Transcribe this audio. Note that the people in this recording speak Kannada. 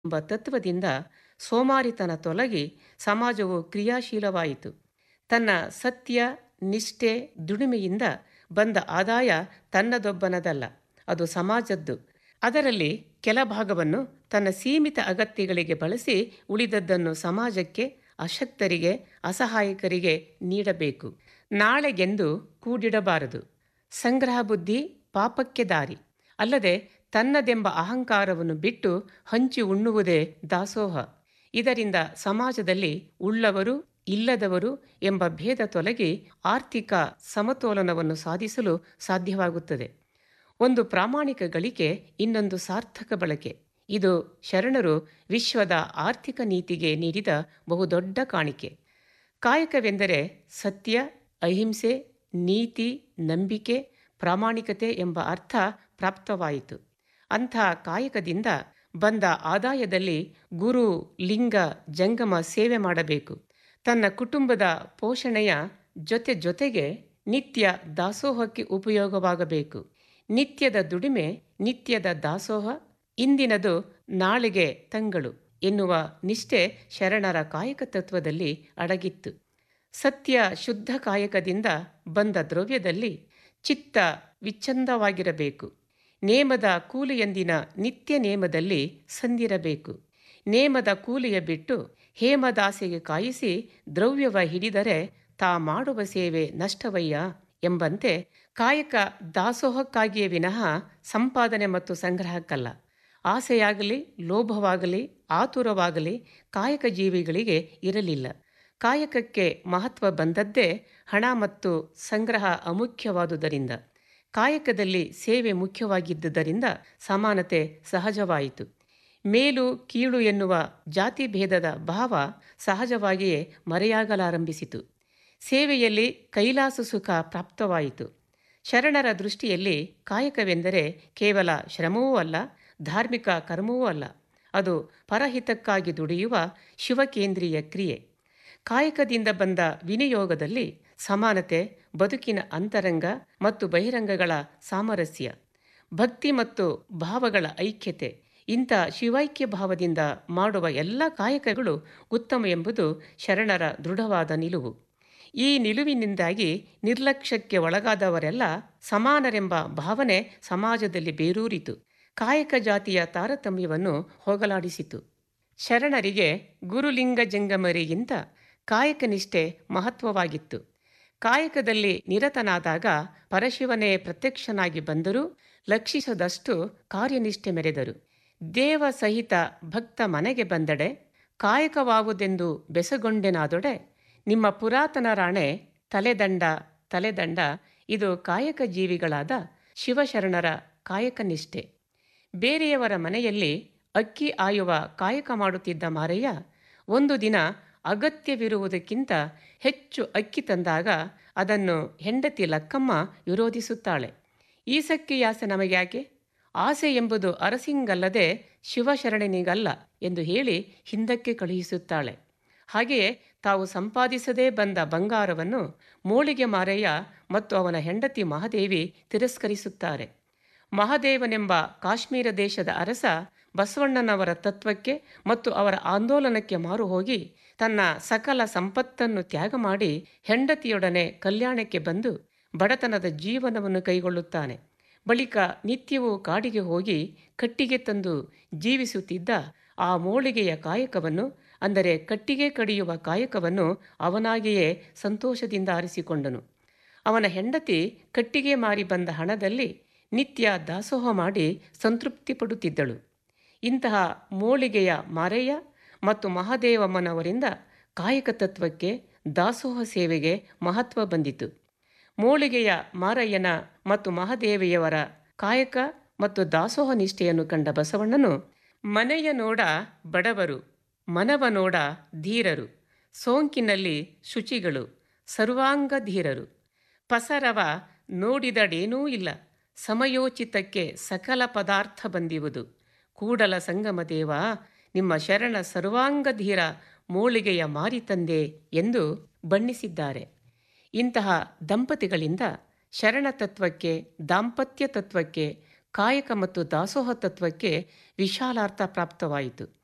ಎಂಬ ತತ್ವದಿಂದ ಸೋಮಾರಿತನ ತೊಲಗಿ ಸಮಾಜವು ಕ್ರಿಯಾಶೀಲವಾಯಿತು ತನ್ನ ಸತ್ಯ ನಿಷ್ಠೆ ದುಡಿಮೆಯಿಂದ ಬಂದ ಆದಾಯ ತನ್ನದೊಬ್ಬನದಲ್ಲ ಅದು ಸಮಾಜದ್ದು ಅದರಲ್ಲಿ ಕೆಲ ಭಾಗವನ್ನು ತನ್ನ ಸೀಮಿತ ಅಗತ್ಯಗಳಿಗೆ ಬಳಸಿ ಉಳಿದದ್ದನ್ನು ಸಮಾಜಕ್ಕೆ ಅಶಕ್ತರಿಗೆ ಅಸಹಾಯಕರಿಗೆ ನೀಡಬೇಕು ನಾಳೆಗೆಂದು ಕೂಡಿಡಬಾರದು ಸಂಗ್ರಹ ಬುದ್ಧಿ ಪಾಪಕ್ಕೆ ದಾರಿ ಅಲ್ಲದೆ ತನ್ನದೆಂಬ ಅಹಂಕಾರವನ್ನು ಬಿಟ್ಟು ಹಂಚಿ ಉಣ್ಣುವುದೇ ದಾಸೋಹ ಇದರಿಂದ ಸಮಾಜದಲ್ಲಿ ಉಳ್ಳವರು ಇಲ್ಲದವರು ಎಂಬ ಭೇದ ತೊಲಗಿ ಆರ್ಥಿಕ ಸಮತೋಲನವನ್ನು ಸಾಧಿಸಲು ಸಾಧ್ಯವಾಗುತ್ತದೆ ಒಂದು ಪ್ರಾಮಾಣಿಕ ಗಳಿಕೆ ಇನ್ನೊಂದು ಸಾರ್ಥಕ ಬಳಕೆ ಇದು ಶರಣರು ವಿಶ್ವದ ಆರ್ಥಿಕ ನೀತಿಗೆ ನೀಡಿದ ಬಹುದೊಡ್ಡ ಕಾಣಿಕೆ ಕಾಯಕವೆಂದರೆ ಸತ್ಯ ಅಹಿಂಸೆ ನೀತಿ ನಂಬಿಕೆ ಪ್ರಾಮಾಣಿಕತೆ ಎಂಬ ಅರ್ಥ ಪ್ರಾಪ್ತವಾಯಿತು ಅಂಥ ಕಾಯಕದಿಂದ ಬಂದ ಆದಾಯದಲ್ಲಿ ಗುರು ಲಿಂಗ ಜಂಗಮ ಸೇವೆ ಮಾಡಬೇಕು ತನ್ನ ಕುಟುಂಬದ ಪೋಷಣೆಯ ಜೊತೆ ಜೊತೆಗೆ ನಿತ್ಯ ದಾಸೋಹಕ್ಕೆ ಉಪಯೋಗವಾಗಬೇಕು ನಿತ್ಯದ ದುಡಿಮೆ ನಿತ್ಯದ ದಾಸೋಹ ಇಂದಿನದು ನಾಳೆಗೆ ತಂಗಳು ಎನ್ನುವ ನಿಷ್ಠೆ ಶರಣರ ಕಾಯಕ ತತ್ವದಲ್ಲಿ ಅಡಗಿತ್ತು ಸತ್ಯ ಶುದ್ಧ ಕಾಯಕದಿಂದ ಬಂದ ದ್ರವ್ಯದಲ್ಲಿ ಚಿತ್ತ ವಿಚ್ಛಂದವಾಗಿರಬೇಕು ನೇಮದ ಕೂಲಿಯಂದಿನ ನಿತ್ಯ ನೇಮದಲ್ಲಿ ಸಂದಿರಬೇಕು ನೇಮದ ಕೂಲಿಯ ಬಿಟ್ಟು ಹೇಮದಾಸೆಗೆ ಕಾಯಿಸಿ ದ್ರವ್ಯವ ಹಿಡಿದರೆ ತಾ ಮಾಡುವ ಸೇವೆ ನಷ್ಟವಯ್ಯ ಎಂಬಂತೆ ಕಾಯಕ ದಾಸೋಹಕ್ಕಾಗಿಯೇ ವಿನಃ ಸಂಪಾದನೆ ಮತ್ತು ಸಂಗ್ರಹಕ್ಕಲ್ಲ ಆಸೆಯಾಗಲಿ ಲೋಭವಾಗಲಿ ಆತುರವಾಗಲಿ ಕಾಯಕ ಜೀವಿಗಳಿಗೆ ಇರಲಿಲ್ಲ ಕಾಯಕಕ್ಕೆ ಮಹತ್ವ ಬಂದದ್ದೇ ಹಣ ಮತ್ತು ಸಂಗ್ರಹ ಅಮುಖ್ಯವಾದುದರಿಂದ ಕಾಯಕದಲ್ಲಿ ಸೇವೆ ಮುಖ್ಯವಾಗಿದ್ದುದರಿಂದ ಸಮಾನತೆ ಸಹಜವಾಯಿತು ಮೇಲು ಕೀಳು ಎನ್ನುವ ಜಾತಿ ಭೇದದ ಭಾವ ಸಹಜವಾಗಿಯೇ ಮರೆಯಾಗಲಾರಂಭಿಸಿತು ಸೇವೆಯಲ್ಲಿ ಕೈಲಾಸ ಸುಖ ಪ್ರಾಪ್ತವಾಯಿತು ಶರಣರ ದೃಷ್ಟಿಯಲ್ಲಿ ಕಾಯಕವೆಂದರೆ ಕೇವಲ ಶ್ರಮವೂ ಅಲ್ಲ ಧಾರ್ಮಿಕ ಕರ್ಮವೂ ಅಲ್ಲ ಅದು ಪರಹಿತಕ್ಕಾಗಿ ದುಡಿಯುವ ಶಿವಕೇಂದ್ರೀಯ ಕ್ರಿಯೆ ಕಾಯಕದಿಂದ ಬಂದ ವಿನಿಯೋಗದಲ್ಲಿ ಸಮಾನತೆ ಬದುಕಿನ ಅಂತರಂಗ ಮತ್ತು ಬಹಿರಂಗಗಳ ಸಾಮರಸ್ಯ ಭಕ್ತಿ ಮತ್ತು ಭಾವಗಳ ಐಕ್ಯತೆ ಇಂಥ ಶಿವೈಕ್ಯ ಭಾವದಿಂದ ಮಾಡುವ ಎಲ್ಲ ಕಾಯಕಗಳು ಉತ್ತಮ ಎಂಬುದು ಶರಣರ ದೃಢವಾದ ನಿಲುವು ಈ ನಿಲುವಿನಿಂದಾಗಿ ನಿರ್ಲಕ್ಷ್ಯಕ್ಕೆ ಒಳಗಾದವರೆಲ್ಲ ಸಮಾನರೆಂಬ ಭಾವನೆ ಸಮಾಜದಲ್ಲಿ ಬೇರೂರಿತು ಕಾಯಕ ಜಾತಿಯ ತಾರತಮ್ಯವನ್ನು ಹೋಗಲಾಡಿಸಿತು ಶರಣರಿಗೆ ಗುರುಲಿಂಗ ಜಂಗಮರಿಗಿಂತ ಕಾಯಕನಿಷ್ಠೆ ಮಹತ್ವವಾಗಿತ್ತು ಕಾಯಕದಲ್ಲಿ ನಿರತನಾದಾಗ ಪರಶಿವನೇ ಪ್ರತ್ಯಕ್ಷನಾಗಿ ಬಂದರೂ ಲಕ್ಷಿಸದಷ್ಟು ಕಾರ್ಯನಿಷ್ಠೆ ಮೆರೆದರು ದೇವ ಸಹಿತ ಭಕ್ತ ಮನೆಗೆ ಬಂದಡೆ ಕಾಯಕವಾವುದೆಂದು ಬೆಸಗೊಂಡೆನಾದೊಡೆ ನಿಮ್ಮ ಪುರಾತನ ರಾಣೆ ತಲೆದಂಡ ತಲೆದಂಡ ಇದು ಕಾಯಕ ಜೀವಿಗಳಾದ ಶಿವಶರಣರ ಕಾಯಕನಿಷ್ಠೆ ಬೇರೆಯವರ ಮನೆಯಲ್ಲಿ ಅಕ್ಕಿ ಆಯುವ ಕಾಯಕ ಮಾಡುತ್ತಿದ್ದ ಮಾರಯ್ಯ ಒಂದು ದಿನ ಅಗತ್ಯವಿರುವುದಕ್ಕಿಂತ ಹೆಚ್ಚು ಅಕ್ಕಿ ತಂದಾಗ ಅದನ್ನು ಹೆಂಡತಿ ಲಕ್ಕಮ್ಮ ವಿರೋಧಿಸುತ್ತಾಳೆ ಈ ಸಕ್ಕಿಯಾಸೆ ನಮಗ್ಯಾಕೆ ಆಸೆ ಎಂಬುದು ಅರಸಿಂಗಲ್ಲದೆ ಶಿವಶರಣನಿಗಲ್ಲ ಎಂದು ಹೇಳಿ ಹಿಂದಕ್ಕೆ ಕಳುಹಿಸುತ್ತಾಳೆ ಹಾಗೆಯೇ ತಾವು ಸಂಪಾದಿಸದೇ ಬಂದ ಬಂಗಾರವನ್ನು ಮೋಳಿಗೆ ಮಾರಯ್ಯ ಮತ್ತು ಅವನ ಹೆಂಡತಿ ಮಹಾದೇವಿ ತಿರಸ್ಕರಿಸುತ್ತಾರೆ ಮಹಾದೇವನೆಂಬ ಕಾಶ್ಮೀರ ದೇಶದ ಅರಸ ಬಸವಣ್ಣನವರ ತತ್ವಕ್ಕೆ ಮತ್ತು ಅವರ ಆಂದೋಲನಕ್ಕೆ ಮಾರು ಹೋಗಿ ತನ್ನ ಸಕಲ ಸಂಪತ್ತನ್ನು ತ್ಯಾಗ ಮಾಡಿ ಹೆಂಡತಿಯೊಡನೆ ಕಲ್ಯಾಣಕ್ಕೆ ಬಂದು ಬಡತನದ ಜೀವನವನ್ನು ಕೈಗೊಳ್ಳುತ್ತಾನೆ ಬಳಿಕ ನಿತ್ಯವೂ ಕಾಡಿಗೆ ಹೋಗಿ ಕಟ್ಟಿಗೆ ತಂದು ಜೀವಿಸುತ್ತಿದ್ದ ಆ ಮೋಳಿಗೆಯ ಕಾಯಕವನ್ನು ಅಂದರೆ ಕಟ್ಟಿಗೆ ಕಡಿಯುವ ಕಾಯಕವನ್ನು ಅವನಾಗಿಯೇ ಸಂತೋಷದಿಂದ ಆರಿಸಿಕೊಂಡನು ಅವನ ಹೆಂಡತಿ ಕಟ್ಟಿಗೆ ಮಾರಿ ಬಂದ ಹಣದಲ್ಲಿ ನಿತ್ಯ ದಾಸೋಹ ಮಾಡಿ ಸಂತೃಪ್ತಿ ಪಡುತ್ತಿದ್ದಳು ಇಂತಹ ಮೋಳಿಗೆಯ ಮಾರಯ್ಯ ಮತ್ತು ಮಹಾದೇವಮ್ಮನವರಿಂದ ಕಾಯಕ ತತ್ವಕ್ಕೆ ದಾಸೋಹ ಸೇವೆಗೆ ಮಹತ್ವ ಬಂದಿತು ಮೋಳಿಗೆಯ ಮಾರಯ್ಯನ ಮತ್ತು ಮಹಾದೇವಿಯವರ ಕಾಯಕ ಮತ್ತು ದಾಸೋಹ ನಿಷ್ಠೆಯನ್ನು ಕಂಡ ಬಸವಣ್ಣನು ಮನೆಯ ನೋಡ ಬಡವರು ಮನವ ನೋಡ ಧೀರರು ಸೋಂಕಿನಲ್ಲಿ ಶುಚಿಗಳು ಸರ್ವಾಂಗ ಧೀರರು ಪಸರವ ನೋಡಿದಡೇನೂ ಇಲ್ಲ ಸಮಯೋಚಿತಕ್ಕೆ ಸಕಲ ಪದಾರ್ಥ ಬಂದಿರುವುದು ಕೂಡಲ ಸಂಗಮ ದೇವ ನಿಮ್ಮ ಶರಣ ಸರ್ವಾಂಗ ಧೀರ ಮೋಳಿಗೆಯ ಮಾರಿತಂದೆ ಎಂದು ಬಣ್ಣಿಸಿದ್ದಾರೆ ಇಂತಹ ದಂಪತಿಗಳಿಂದ ಶರಣ ತತ್ವಕ್ಕೆ ದಾಂಪತ್ಯ ತತ್ವಕ್ಕೆ ಕಾಯಕ ಮತ್ತು ದಾಸೋಹ ತತ್ವಕ್ಕೆ ವಿಶಾಲಾರ್ಥ ಪ್ರಾಪ್ತವಾಯಿತು